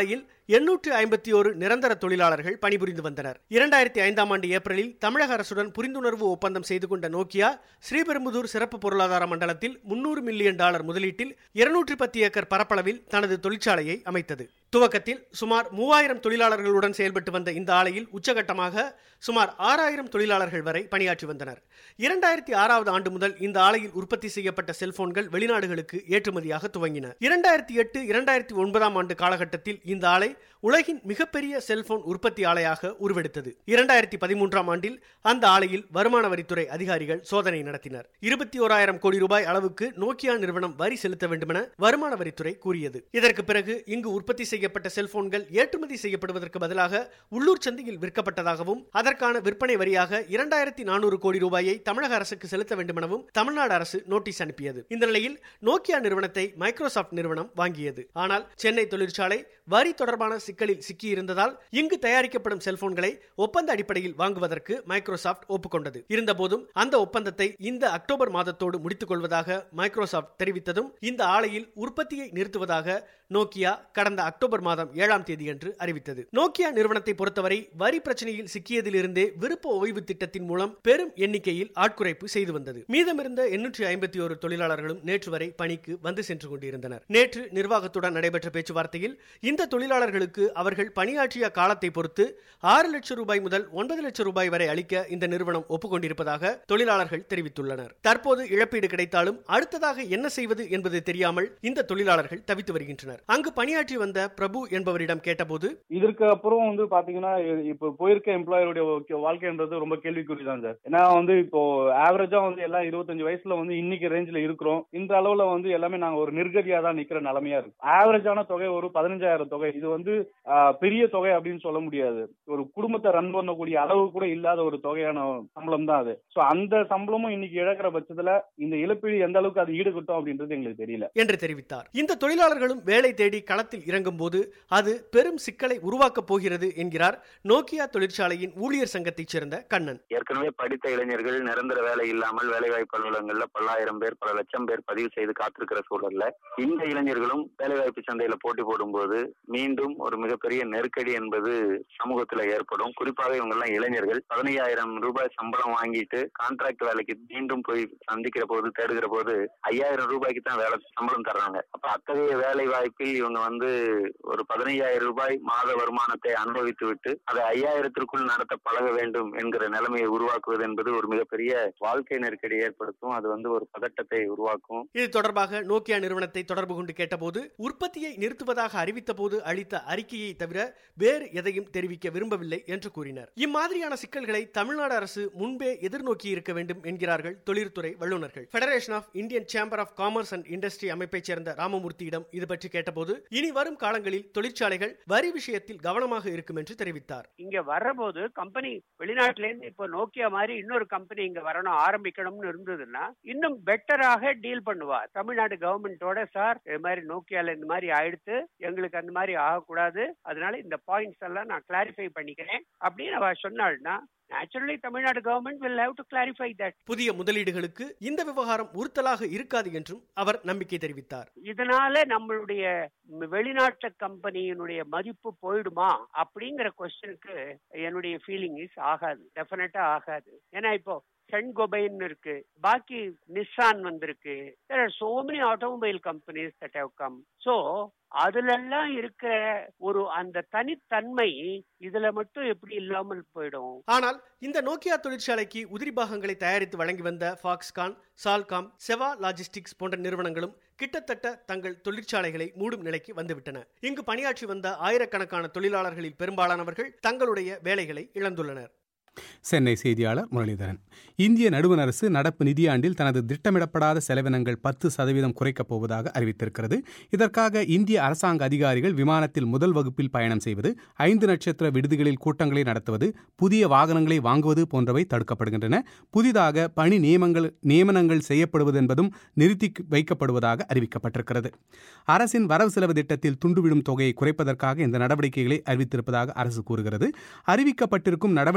எண்ணூற்று ஐம்பத்தி ஒரு நிரந்தர தொழிலாளர்கள் பணிபுரிந்து வந்தனர் இரண்டாயிரத்தி ஐந்தாம் ஆண்டு ஏப்ரலில் தமிழக அரசுடன் புரிந்துணர்வு ஒப்பந்தம் செய்து கொண்ட நோக்கியா ஸ்ரீபெரும்புதூர் சிறப்பு பொருளாதார மண்டலத்தில் முன்னூறு மில்லியன் டாலர் முதலீட்டில் இருநூற்றி பத்து ஏக்கர் பரப்பளவில் தனது தொழிற்சாலையை அமைத்தது துவக்கத்தில் சுமார் மூவாயிரம் தொழிலாளர்களுடன் செயல்பட்டு வந்த இந்த ஆலையில் உச்சகட்டமாக சுமார் ஆறாயிரம் தொழிலாளர்கள் வரை பணியாற்றி வந்தனர் இரண்டாயிரத்தி ஆறாவது ஆண்டு முதல் இந்த ஆலையில் உற்பத்தி செய்யப்பட்ட செல்போன்கள் வெளிநாடுகளுக்கு ஏற்றுமதியாக துவங்கின இரண்டாயிரத்தி எட்டு இரண்டாயிரத்தி ஒன்பதாம் ஆண்டு காலகட்டத்தில் இந்த ஆலை உலகின் மிகப்பெரிய செல்போன் உற்பத்தி ஆலையாக உருவெடுத்தது இரண்டாயிரத்தி பதிமூன்றாம் ஆண்டில் அந்த ஆலையில் வருமான வரித்துறை அதிகாரிகள் சோதனை நடத்தினர் இருபத்தி ஓராயிரம் கோடி ரூபாய் அளவுக்கு நோக்கியா நிறுவனம் வரி செலுத்த வேண்டுமென வருமான வரித்துறை கூறியது இதற்கு பிறகு இங்கு உற்பத்தி செய்யப்பட்ட செல்போன்கள் ஏற்றுமதி செய்யப்படுவதற்கு பதிலாக உள்ளூர் சந்தையில் விற்கப்பட்டதாகவும் அதற்கான விற்பனை வரியாக இரண்டாயிரத்தி நானூறு கோடி ரூபாயை தமிழக அரசுக்கு செலுத்த வேண்டுமெனவும் தமிழ்நாடு அரசு நோட்டீஸ் அனுப்பியது இந்த நிலையில் நோக்கியா நிறுவனத்தை மைக்ரோசாப்ட் நிறுவனம் வாங்கியது ஆனால் சென்னை தொழிற்சாலை வரி தொடர்பான சிக்கலில் சிக்கியிருந்ததால் இங்கு தயாரிக்கப்படும் செல்போன்களை ஒப்பந்த அடிப்படையில் வாங்குவதற்கு மைக்ரோசாப்ட் ஒப்புக்கொண்டது இருந்தபோதும் அந்த ஒப்பந்தத்தை இந்த அக்டோபர் மாதத்தோடு முடித்துக் கொள்வதாக மைக்ரோசாப்ட் தெரிவித்ததும் இந்த ஆலையில் உற்பத்தியை நிறுத்துவதாக நோக்கியா கடந்த அக்டோபர் மாதம் ஏழாம் தேதியன்று அறிவித்தது நோக்கியா நிறுவனத்தை பொறுத்தவரை வரி பிரச்சனையில் சிக்கியதிலிருந்தே விருப்ப ஓய்வு திட்டத்தின் மூலம் பெரும் எண்ணிக்கையில் ஆட்குறைப்பு செய்து வந்தது மீதமிருந்த எண்ணூற்றி ஐம்பத்தி ஒரு தொழிலாளர்களும் நேற்று வரை பணிக்கு வந்து சென்று கொண்டிருந்தனர் நேற்று நிர்வாகத்துடன் நடைபெற்ற பேச்சுவார்த்தையில் இந்த தொழிலாளர்களுக்கு அவர்கள் பணியாற்றிய காலத்தை பொறுத்து ஆறு லட்சம் ரூபாய் முதல் ஒன்பது லட்சம் ரூபாய் வரை அளிக்க இந்த நிறுவனம் ஒப்புக்கொண்டிருப்பதாக தொழிலாளர்கள் தெரிவித்துள்ளனர் தற்போது இழப்பீடு கிடைத்தாலும் அடுத்ததாக என்ன செய்வது என்பது தெரியாமல் இந்த தொழிலாளர்கள் தவித்து வருகின்றனர் அங்கு பணியாற்றி வந்த பிரபு என்பவரிடம் கேட்டபோது இதற்கு அப்புறம் வந்து பாத்தீங்கன்னா இ- இப்போ போயிருக்க எம்ப்ளாயருடைய வாழ்க்கைன்றது ரொம்ப கேள்விக்குறி தான் சார் ஏன்னா வந்து இப்போ ஆவரேஜா வந்து எல்லாம் இருபத்தஞ்சு வயசுல வந்து இன்னைக்கு ரேஞ்சில் இருக்கிறோம் இந்த அளவுல வந்து எல்லாமே நாங்க ஒரு நிர்கதியா தான் நிக்கிற நிலைமையா இருக்கு ஆவரேஜான தொகை ஒரு பதினஞ்சாயிரம் தொகை இது வந்து ஆ, பெரிய தொகை அப்படின்னு சொல்ல முடியாது ஒரு குடும்பத்தை ரன் பண்ணக்கூடிய அளவு கூட இல்லாத ஒரு தொகையான சம்பளம் தான் அது சோ அந்த சம்பளமும் இன்னைக்கு இழக்கிற பட்சத்துல இந்த இழப்பீடு எந்த அளவுக்கு அது ஈடுகட்டும் அப்படின்றது எங்களுக்கு தெரியல என்று தெரிவித்தார் இந்த தொழிலாளர்களும் வேலை தேடி களத்தில் இறங்கும் போது அது பெரும் சிக்கலை உருவாக்கப் போகிறது என்கிறார் நோக்கியா தொழிற்சாலையின் ஊழியர் சங்கத்தைச் சேர்ந்த கண்ணன் ஏற்கனவே படித்த இளைஞர்கள் நிரந்தர வேலை இல்லாமல் வேலைவாய்ப்பு அலுவலகங்கள்ல பல்லாயிரம் பேர் பல லட்சம் பேர் பதிவு செய்து காத்திருக்கிற சூழல்ல இந்த இளைஞர்களும் வேலைவாய்ப்பு சந்தையில போட்டி போடும்போது மீண்டும் ஒரு மிகப்பெரிய நெருக்கடி என்பது சமூகத்துல ஏற்படும் குறிப்பாக இவங்க எல்லாம் இளைஞர்கள் பதினையாயிரம் ரூபாய் சம்பளம் வாங்கிட்டு கான்ட்ராக்ட் வேலைக்கு மீண்டும் போய் சந்திக்கிற போது தேடுகிற போது ஐயாயிரம் ரூபாய்க்கு தான் வேலை சம்பளம் தர்றாங்க அப்ப அத்தகைய வேலை வாய்ப்பில் இவங்க வந்து ஒரு பதினையாயிரம் ரூபாய் மாத வருமானத்தை அனுபவித்து விட்டு அதை ஐயாயிரத்திற்குள் நடத்த பழக வேண்டும் என்கிற நிலைமையை உருவாக்குவது என்பது ஒரு மிகப்பெரிய வாழ்க்கை நெருக்கடி ஏற்படுத்தும் அது வந்து ஒரு பதட்டத்தை உருவாக்கும் இது தொடர்பாக நோக்கியா நிறுவனத்தை தொடர்பு கொண்டு கேட்டபோது உற்பத்தியை நிறுத்துவதாக அறிவித்த போது அளித்த அறிக்கையை தவிர வேறு எதையும் தெரிவிக்க விரும்பவில்லை என்று கூறினர் இம்மாதிரியான சிக்கல்களை தமிழ்நாடு அரசு முன்பே எதிர்நோக்கி இருக்க வேண்டும் என்கிறார்கள் தொழில்துறை வல்லுநர்கள் federation of Indian chamber of commerce and industry அமைப்பைச் சேர்ந்த ராமமூர்த்தியிடம் இது பற்றி கேட்டபோது இனி வரும் காலங்களில் தொழிற்சாலைகள் வரி விஷயத்தில் கவனமாக இருக்கும் என்று தெரிவித்தார் இங்க வர்றபோது கம்பெனி வெளிநாட்டுல இருந்து இப்போ நோக்கியா மாதிரி இன்னொரு கம்பெனி இங்க வரணும் ஆரம்பிக்கணும்னு இருந்ததுன்னா இன்னும் பெட்டராக டீல் பண்ணுவா தமிழ்நாடு கவர்மெண்டோட சார் இது மாதிரி நோக்கியால இந்த மாதிரி ஆயிடுத்து எங்களுக்கு அந்த மாதிரி ஆகக்கூடாது அதனால இந்த பாயிண்ட்ஸ் எல்லாம் நான் கிளாரிஃபை பண்ணிக்கிறேன் அப்படின்னு அவ சொன்னாள்னா naturally Tamil Nadu government will have to clarify that புதிய முதலீடுகளுக்கு இந்த விவகாரம் உறுத்தலாக இருக்காது என்றும் அவர் நம்பிக்கை தெரிவித்தார் இதனால நம்மளுடைய வெளிநாட்டு கம்பெனியினுடைய மதிப்பு போயிடுமா அப்படிங்கிற கொஸ்டினுக்கு என்னுடைய ஃபீலிங் இஸ் ஆகாது டெஃபினட்டா ஆகாது ஏன்னா இப்போ சென் கொபைன் இருக்கு பாக்கி நிஸ்ஸான் வந்திருக்கு there are so many automobile companies that have come so அதுலெல்லாம் இருக்கிற ஒரு அந்த தனித்தன்மை இதுல மட்டும் எப்படி இல்லாமல் போயிடும் ஆனால் இந்த நோக்கியா தொழிற்சாலைக்கு உதிரி பாகங்களை தயாரித்து வழங்கி வந்த ஃபாக்ஸ்கான் சால்காம் செவா லாஜிஸ்டிக்ஸ் போன்ற நிறுவனங்களும் கிட்டத்தட்ட தங்கள் தொழிற்சாலைகளை மூடும் நிலைக்கு வந்துவிட்டன இங்கு பணியாற்றி வந்த ஆயிரக்கணக்கான தொழிலாளர்களில் பெரும்பாலானவர்கள் தங்களுடைய வேலைகளை இழந்துள்ளனர் சென்னை செய்தியாளர் முரளிதரன் இந்திய நடுவண் அரசு நடப்பு நிதியாண்டில் தனது திட்டமிடப்படாத செலவினங்கள் பத்து சதவீதம் குறைக்கப் போவதாக அறிவித்திருக்கிறது இதற்காக இந்திய அரசாங்க அதிகாரிகள் விமானத்தில் முதல் வகுப்பில் பயணம் செய்வது ஐந்து நட்சத்திர விடுதிகளில் கூட்டங்களை நடத்துவது புதிய வாகனங்களை வாங்குவது போன்றவை தடுக்கப்படுகின்றன புதிதாக பணி நியமங்கள் நியமனங்கள் செய்யப்படுவது என்பதும் நிறுத்தி வைக்கப்படுவதாக அறிவிக்கப்பட்டிருக்கிறது அரசின் வரவு செலவு திட்டத்தில் துண்டுவிடும் தொகையை குறைப்பதற்காக இந்த நடவடிக்கைகளை அறிவித்திருப்பதாக அரசு கூறுகிறது அறிவிக்கப்பட்டிருக்கும் நடவடிக்கைகளின்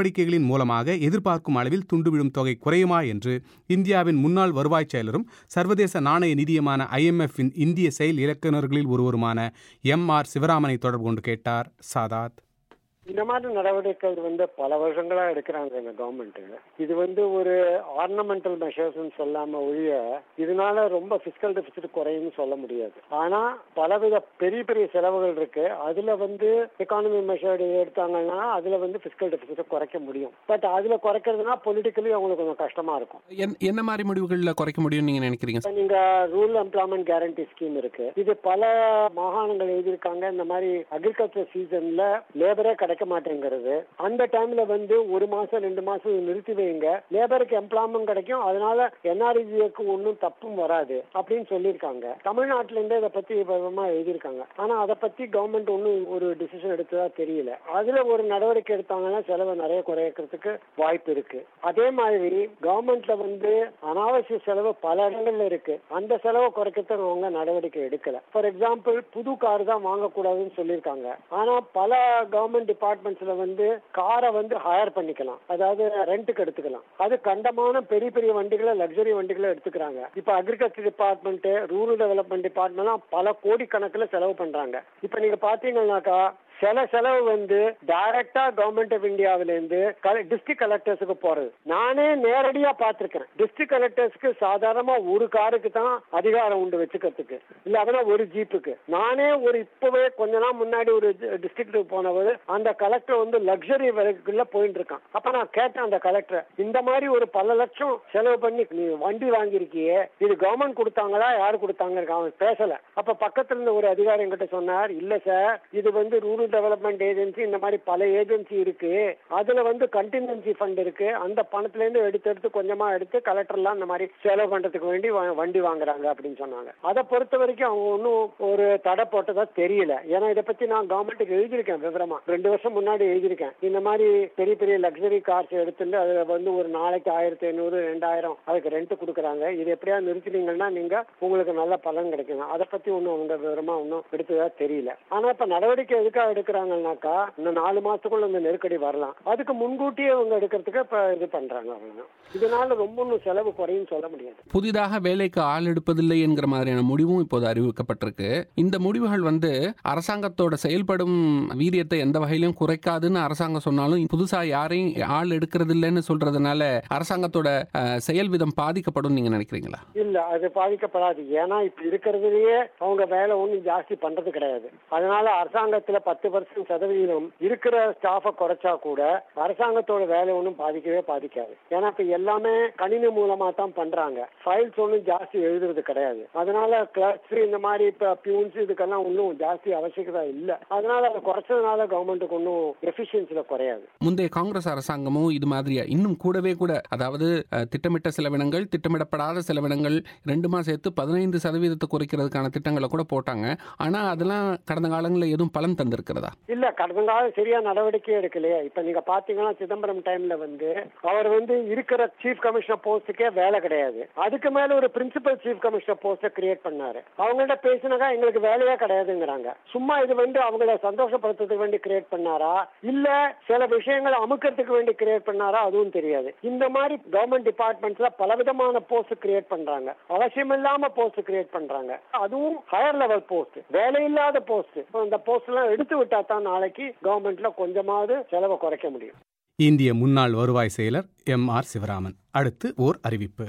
திட்டங்களின் மூலமாக எதிர்பார்க்கும் அளவில் துண்டுவிடும் தொகை குறையுமா என்று இந்தியாவின் முன்னாள் வருவாய் செயலரும் சர்வதேச நாணய நிதியமான ஐஎம்எஃப்பின் இந்திய செயல் இலக்குநர்களில் ஒருவருமான எம் ஆர் சிவராமனை தொடர்பு கொண்டு கேட்டார் சாதாத் இந்த மாதிரி நடவடிக்கைகள் வந்து பல வருஷங்களா எடுக்கிறாங்க இந்த கவர்மெண்ட் இது வந்து ஒரு ஆர்னமெண்டல் மெஷர்ஸ் சொல்லாம ஒழிய இதனால ரொம்ப பிசிக்கல் டெபிசிட் குறையும்னு சொல்ல முடியாது ஆனா பலவித பெரிய பெரிய செலவுகள் இருக்கு அதுல வந்து எக்கானமி மெஷர் எடுத்தாங்கன்னா அதுல வந்து பிசிக்கல் டெபிசிட் குறைக்க முடியும் பட் அதுல குறைக்கிறதுனா பொலிட்டிக்கலி அவங்களுக்கு கொஞ்சம் கஷ்டமா இருக்கும் என்- என்ன மாதிரி முடிவுகளில் குறைக்க முடியும்னு நீங்க நினைக்கிறீங்க இப்ப நீங்க ரூரல் எம்ப்ளாய்மெண்ட் கேரண்டி ஸ்கீம் இருக்கு இது பல மாகாணங்கள் எழுதியிருக்காங்க இந்த மாதிரி அக்ரிகல்ச்சர் சீசன்ல லேபரே கிடைக்க மாட்டேங்கிறது அந்த டைம்ல வந்து ஒரு மாசம் ரெண்டு மாசம் நிறுத்தி வைங்க லேபருக்கு எம்ப்ளாய்மெண்ட் கிடைக்கும் அதனால என்ஆர்இஜிக்கு ஒன்றும் தப்பும் வராது அப்படின்னு சொல்லியிருக்காங்க தமிழ்நாட்டுல இருந்தே இதை பத்தி விவரமா எழுதியிருக்காங்க ஆனா அதை பத்தி கவர்மெண்ட் ஒன்றும் ஒரு டிசிஷன் எடுத்ததா தெரியல அதுல ஒரு நடவடிக்கை எடுத்தாங்கன்னா செலவை நிறைய குறைக்கிறதுக்கு வாய்ப்பு இருக்கு அதே மாதிரி கவர்மெண்ட்ல வந்து அனாவசிய செலவு பல இடங்கள்ல இருக்கு அந்த செலவை குறைக்கிறதுக்கு அவங்க நடவடிக்கை எடுக்கல ஃபார் எக்ஸாம்பிள் புது கார் தான் வாங்கக்கூடாதுன்னு சொல்லியிருக்காங்க ஆனா பல கவர்மெண்ட் டிபார்ட்மெண்ட்ஸ்ல வந்து காரை வந்து ஹையர் பண்ணிக்கலாம் அதாவது ரெண்ட்டுக்கு எடுத்துக்கலாம் அது கண்டமான பெரிய பெரிய வண்டிகளை லக்ஸரி வண்டிகளை எடுத்துக்கிறாங்க இப்ப agriculture department rural development department பல கோடி கணக்குல செலவு பண்றாங்க இப்ப நீங்க பாத்தீங்கன்னாக்கா சில செலவு வந்து டைரக்டா கவர்மெண்ட் ஆஃப் இந்தியாவில இருந்து டிஸ்ட்ரிக்ட் கலெக்டர்ஸுக்கு போறது நானே நேரடியா பார்த்திருக்கேன் டிஸ்ட்ரிக்ட் கலெக்டர்ஸ்க்கு சாதாரணமா ஒரு காருக்கு தான் அதிகாரம் உண்டு வச்சுக்கிறதுக்கு இல்ல அதெல்லாம் ஒரு ஜீப்புக்கு நானே ஒரு இப்பவே கொஞ்ச நாள் முன்னாடி ஒரு டிஸ்ட்ரிக்ட்டுக்கு போனவர் அந்த கலெக்டர் வந்து லக்ஸரி வெஹிக்கிள்ல போயிட்டு இருக்கான் அப்ப நான் கேட்டேன் அந்த கலெக்டர் இந்த மாதிரி ஒரு பல லட்சம் செலவு பண்ணி நீ வண்டி வாங்கியிருக்கியே இது கவர்மெண்ட் கொடுத்தாங்களா யாரு கொடுத்தாங்க அவன் பேசல அப்ப பக்கத்துல இருந்த ஒரு அதிகாரி என்கிட்ட சொன்னார் இல்ல சார் இது வந்து ரூரல் டெவலப்மெண்ட் ஏஜென்சி இந்த மாதிரி பல ஏஜென்சி இருக்கு அதுல வந்து கண்டின்ஜென்சி ஃபண்ட் இருக்கு அந்த பணத்துல இருந்து எடுத்து எடுத்து கொஞ்சமா எடுத்து கலெக்டர்லாம் இந்த மாதிரி செலவு பண்றதுக்கு வேண்டி வ- வண்டி வாங்குறாங்க அப்படின்னு சொன்னாங்க அதை பொறுத்த வரைக்கும் அவங்க ஒன்றும் ஒரு தடை போட்டதா தெரியல ஏன்னா இதை பத்தி நான் கவர்மெண்ட்டுக்கு எழுதியிருக்கேன் விவரமா ரெண்டு வருஷம் முன்னாடி எழுதியிருக்கேன் இந்த மாதிரி பெரிய பெரிய லக்ஸரி கார்ஸ் எடுத்துட்டு அதுல வந்து ஒரு நாளைக்கு ஆயிரத்தி ஐநூறு ரெண்டாயிரம் அதுக்கு ரெண்ட் கொடுக்குறாங்க இது எப்படியா நிறுத்தினீங்கன்னா நீங்க உங்களுக்கு நல்ல பலன் கிடைக்கும் அதை பத்தி ஒன்றும் அவங்க விவரமா ஒன்றும் எடுத்ததா தெரியல ஆனா இப்ப நடவடிக்கை எதுக்காக எடுக்கிறாங்கன்னாக்கா இன்னும் நாலு மாசத்துக்குள்ள இந்த நெருக்கடி வரலாம் அதுக்கு முன்கூட்டியே அவங்க எடுக்கிறதுக்கு இப்ப இது பண்றாங்க அவ்வளவுதான் இதனால ரொம்ப ஒன்றும் செலவு குறையும் சொல்ல முடியாது புதிதாக வேலைக்கு ஆள் எடுப்பதில்லை என்கிற மாதிரியான முடிவும் இப்போது அறிவிக்கப்பட்டிருக்கு இந்த முடிவுகள் வந்து அரசாங்கத்தோட செயல்படும் வீரியத்தை எந்த வகையிலும் குறைக்காதுன்னு அரசாங்கம் சொன்னாலும் புதுசா யாரையும் ஆள் எடுக்கிறது இல்லைன்னு சொல்றதுனால அரசாங்கத்தோட அஹ், செயல் விதம் பாதிக்கப்படும் நீங்க நினைக்கிறீங்களா இல்ல அது பாதிக்கப்படாது ஏன்னா இப்ப இருக்கிறதுலயே அவங்க வேலை ஒண்ணும் ஜாஸ்தி பண்றது கிடையாது அதனால அரசாங்கத்துல பத்து பர்சன்ட் சதவீதம் இருக்கிற ஸ்டாஃப குறைச்சா கூட அரசாங்கத்தோட வேலை ஒன்றும் பாதிக்கவே பாதிக்காது ஏன்னா இப்ப எல்லாமே கணினி மூலமா தான் பண்றாங்க ஃபைல்ஸ் ஒன்றும் ஜாஸ்தி எழுதுறது கிடையாது அதனால கிளர்க்ஸ் இந்த மாதிரி இப்ப பியூன்ஸ் இதுக்கெல்லாம் ஒன்றும் ஜாஸ்தி அவசியகதா இல்ல அதனால அதை குறைச்சதுனால கவர்மெண்ட்டுக்கு ஒன்றும் எஃபிஷியன்சில குறையாது முந்தைய காங்கிரஸ் அரசாங்கமும் இது மாதிரியா இன்னும் கூடவே கூட அதாவது அஹ், திட்டமிட்ட செலவினங்கள் திட்டமிடப்படாத செலவினங்கள் ரெண்டுமா சேர்த்து பதினைந்து சதவீதத்தை குறைக்கிறதுக்கான திட்டங்களை கூட போட்டாங்க ஆனா அதெல்லாம் கடந்த காலங்களில் எதுவும் பலன் தந்திருக்கிறதா இல்ல கடந்த காலம் சரியா நடவடிக்கை எடுக்கலையே இப்ப நீங்க பாத்தீங்கன்னா சிதம்பரம் டைம்ல வந்து அவர் வந்து இருக்கிற சீஃப் கமிஷனர் போஸ்டுக்கே வேலை கிடையாது அதுக்கு மேல ஒரு பிரின்சிபல் சீஃப் கமிஷனர் போஸ்ட கிரியேட் பண்ணாரு அவங்கள்ட்ட பேசினாக்கா எங்களுக்கு வேலையே கிடையாதுங்கிறாங்க சும்மா இது வந்து அவங்கள சந்தோஷப்படுத்துறதுக்கு வேண்டி கிரியேட் பண்ணாரா இல்ல சில விஷயங்களை அமுக்கிறதுக்கு வேண்டி கிரியேட் பண்ணாரா அதுவும் தெரியாது இந்த மாதிரி கவர்மெண்ட் டிபார்ட்மெண்ட்ஸ்ல பலவிதமான போஸ்ட் கிரியேட் பண்றாங்க அவசியம் இல்லாம போஸ்ட் கிரியேட் பண்றாங்க அதுவும் ஹையர் லெவல் போஸ்ட் வேலை இல்லாத போஸ்ட் இந்த போஸ்ட் எல்லாம் எடுத்து விட்டா தான் நாளைக்கு கவர்மெண்ட்ல கொஞ்சமாவது செலவை குறைக்க முடியும் இந்திய முன்னாள் வருவாய் செயலர் எம் ஆர் சிவராமன் அடுத்து ஓர் அறிவிப்பு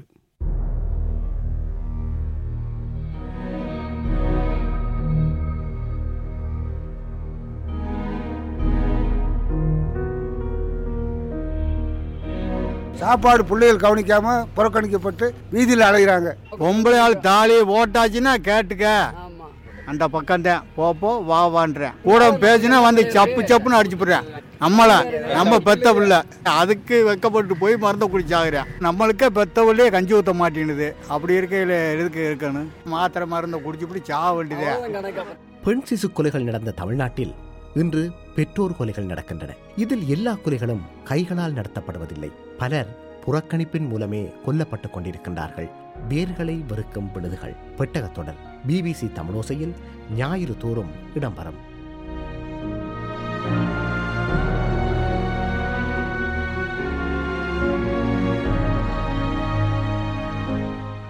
சாப்பாடு பிள்ளைகள் கவனிக்காம புறக்கணிக்கப்பட்டு வீதியில் அலைகிறாங்க பொம்பளை ஆள் தாலி ஓட்டாச்சுன்னா கேட்டுக்க அந்த பக்கம்தான் போப்போ வா வான்றேன் கூட பேசினா வந்து சப்பு சப்புன்னு அடிச்சு போடுறேன் நம்மள நம்ம பெத்த பிள்ளை அதுக்கு வெக்கப்பட்டு போய் மருந்தை குடிச்சாகிறேன் நம்மளுக்கே பெத்த பிள்ளையே கஞ்சி ஊற்ற மாட்டேங்குது அப்படி இருக்கையில் எதுக்கு இருக்கணும் மாத்திரை மருந்தை குடிச்சுப்படி சாக வேண்டியதே பெண் சிசு கொலைகள் நடந்த தமிழ்நாட்டில் இன்று பெற்றோர் கொலைகள் நடக்கின்றன இதில் எல்லா கொலைகளும் கைகளால் நடத்தப்படுவதில்லை பலர் புறக்கணிப்பின் மூலமே கொல்லப்பட்டுக் கொண்டிருக்கின்றார்கள் வேர்களை வெறுக்கும் விடுதுகள் பெட்டகத்தொடர் பிபிசி தமிழோசையில் ஞாயிறு தோறும் இடம்பெறும்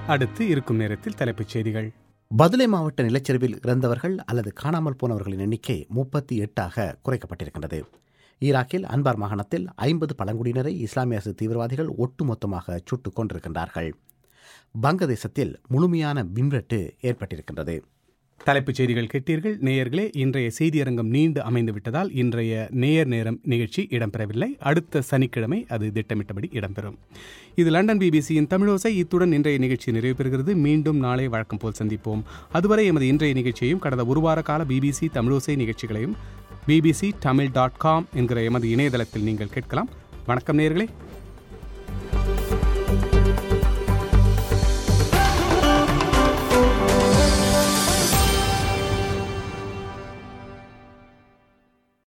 அடுத்து இருக்கும் நேரத்தில் தலைப்புச் செய்திகள் பதுளை மாவட்ட நிலச்சரிவில் இறந்தவர்கள் அல்லது காணாமல் போனவர்களின் எண்ணிக்கை முப்பத்தி எட்டாக குறைக்கப்பட்டிருக்கின்றது ஈராக்கில் அன்பார் மாகாணத்தில் ஐம்பது பழங்குடியினரை இஸ்லாமிய அரசு தீவிரவாதிகள் ஒட்டுமொத்தமாக சுட்டுக் கொண்டிருக்கின்றார்கள் வங்கதேசத்தில் முழுமையான மின்வெட்டு ஏற்பட்டிருக்கின்றது தலைப்புச் செய்திகள் கேட்டீர்கள் நேயர்களே இன்றைய செய்தியரங்கம் நீண்டு அமைந்து விட்டதால் இன்றைய நேயர் நேரம் நிகழ்ச்சி இடம்பெறவில்லை அடுத்த சனிக்கிழமை அது திட்டமிட்டபடி இடம்பெறும் இது லண்டன் பிபிசியின் தமிழோசை இத்துடன் இன்றைய நிகழ்ச்சி நிறைவு பெறுகிறது மீண்டும் நாளை வழக்கம் போல் சந்திப்போம் அதுவரை எமது இன்றைய நிகழ்ச்சியையும் கடந்த ஒரு வார கால பிபிசி தமிழோசை நிகழ்ச்சிகளையும் பிபிசி தமிழ் டாட் காம் என்கிற எமது இணையதளத்தில் நீங்கள் கேட்கலாம் வணக்கம் நேயர்களே